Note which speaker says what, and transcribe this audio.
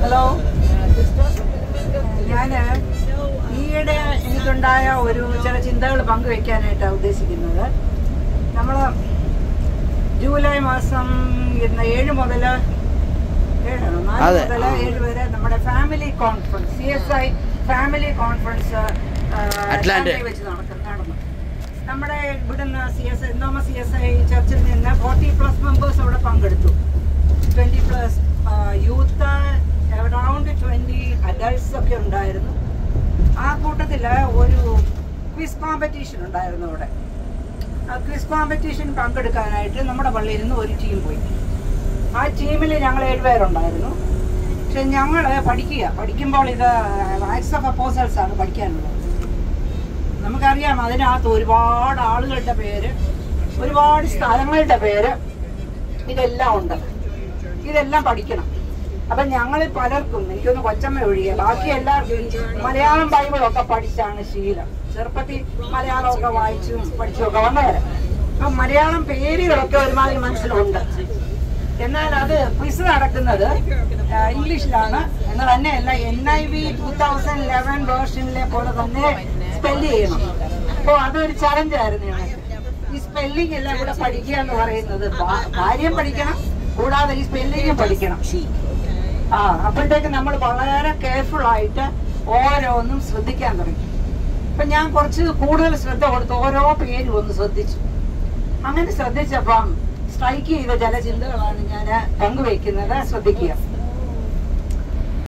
Speaker 1: Hello ഞാൻ ഈയിടെ എനിക്കുണ്ടായ ഒരു ചില ചിന്തകൾ പങ്കുവെക്കാനായിട്ടാണ് ഉദ്ദേശിക്കുന്നത് നമ്മൾ ജൂലൈ മാസം ഇന്ന് ഏഴ് മുതൽ ഏഴാണോ നാല്
Speaker 2: അതെ.
Speaker 1: മുതൽ ഏഴ് വരെ നമ്മുടെ family conference C S I family conference
Speaker 2: Atlanta.
Speaker 1: വെച്ച് നടക്കും നടന്നു നമ്മുടെ ഇവിടുന്ന് സി എസ് ഐ എന്തോമ സി എസ് ഐ ചർച്ചിൽ നിന്ന് ഫോർട്ടി പ്ലസ് മെമ്പേഴ്സ് അവിടെ പങ്കെടുത്തു twenty plus youth around twenty adults ഒക്കെ ഉണ്ടായിരുന്നു ആ കൂട്ടത്തിൽ ഒരു ക്വിസ് കോമ്പറ്റീഷൻ ഉണ്ടായിരുന്നു അവിടെ ആ ക്വിസ് കോമ്പറ്റീഷൻ പങ്കെടുക്കാനായിട്ട് നമ്മുടെ പള്ളിയിൽ നിന്ന് ഒരു ടീം പോയി ആ ടീമിൽ ഞങ്ങൾ ഏഴുപേരുണ്ടായിരുന്നു പക്ഷെ ഞങ്ങൾ പഠിക്കുക പഠിക്കുമ്പോൾ ഇത് ആക്സ് ഓഫ് അപ്പോസൽസ് ആണ് പഠിക്കാനുള്ളത് നമുക്കറിയാം അതിനകത്ത് ഒരുപാട് ആളുകളുടെ പേര് ഒരുപാട് സ്ഥലങ്ങളുടെ പേര് ഇതെല്ലാം ഉണ്ട് ഇതെല്ലാം പഠിക്കണം അപ്പൊ ഞങ്ങളിൽ പലർക്കും എനിക്കൊന്ന് കൊച്ചമ്മ ഒഴികെ ബാക്കി എല്ലാവർക്കും ഈ മലയാളം ബൈബിളൊക്കെ പഠിച്ചാണ് ശീലം ചെറുപ്പത്തിൽ മലയാളമൊക്കെ വായിച്ചും പഠിച്ചുമൊക്കെ വന്നവര് അപ്പൊ മലയാളം പേരുകളൊക്കെ ഒരുമാതിരി മനസ്സിലുണ്ട് എന്നാൽ അത് ക്വിസ് നടക്കുന്നത് ആ, ഇംഗ്ലീഷിലാണ് എന്ന് തന്നെയല്ല N I V two thousand eleven വേർഷനിലെ പോലെ തന്നെ സ്പെല്ല് ചെയ്യണം അപ്പോൾ അതൊരു ചലഞ്ച് ആയിരുന്നു ഞങ്ങൾക്ക് ഈ സ്പെല്ലിംഗ് എല്ലാം കൂടെ പഠിക്കുക എന്ന് പറയുന്നത് ഭാ- കാര്യം പഠിക്കണം കൂടാതെ ഈ സ്പെല്ലിംഗും പഠിക്കണം ആ അപ്പോഴത്തേക്ക് നമ്മൾ വളരെ കെയർഫുൾ ആയിട്ട് ഓരോന്നും ശ്രദ്ധിക്കാൻ തുടങ്ങി അപ്പൊ ഞാൻ കുറച്ച് കൂടുതൽ ശ്രദ്ധ കൊടുത്ത് ഓരോ പേരും ഒന്ന് ശ്രദ്ധിച്ചു അങ്ങനെ ശ്രദ്ധിച്ചപ്പം സ്ട്രൈക്ക് ചെയ്ത ചില ചിന്തകളാണ് ഞാൻ പങ്കുവെക്കുന്നത് ശ്രദ്ധിക്കുക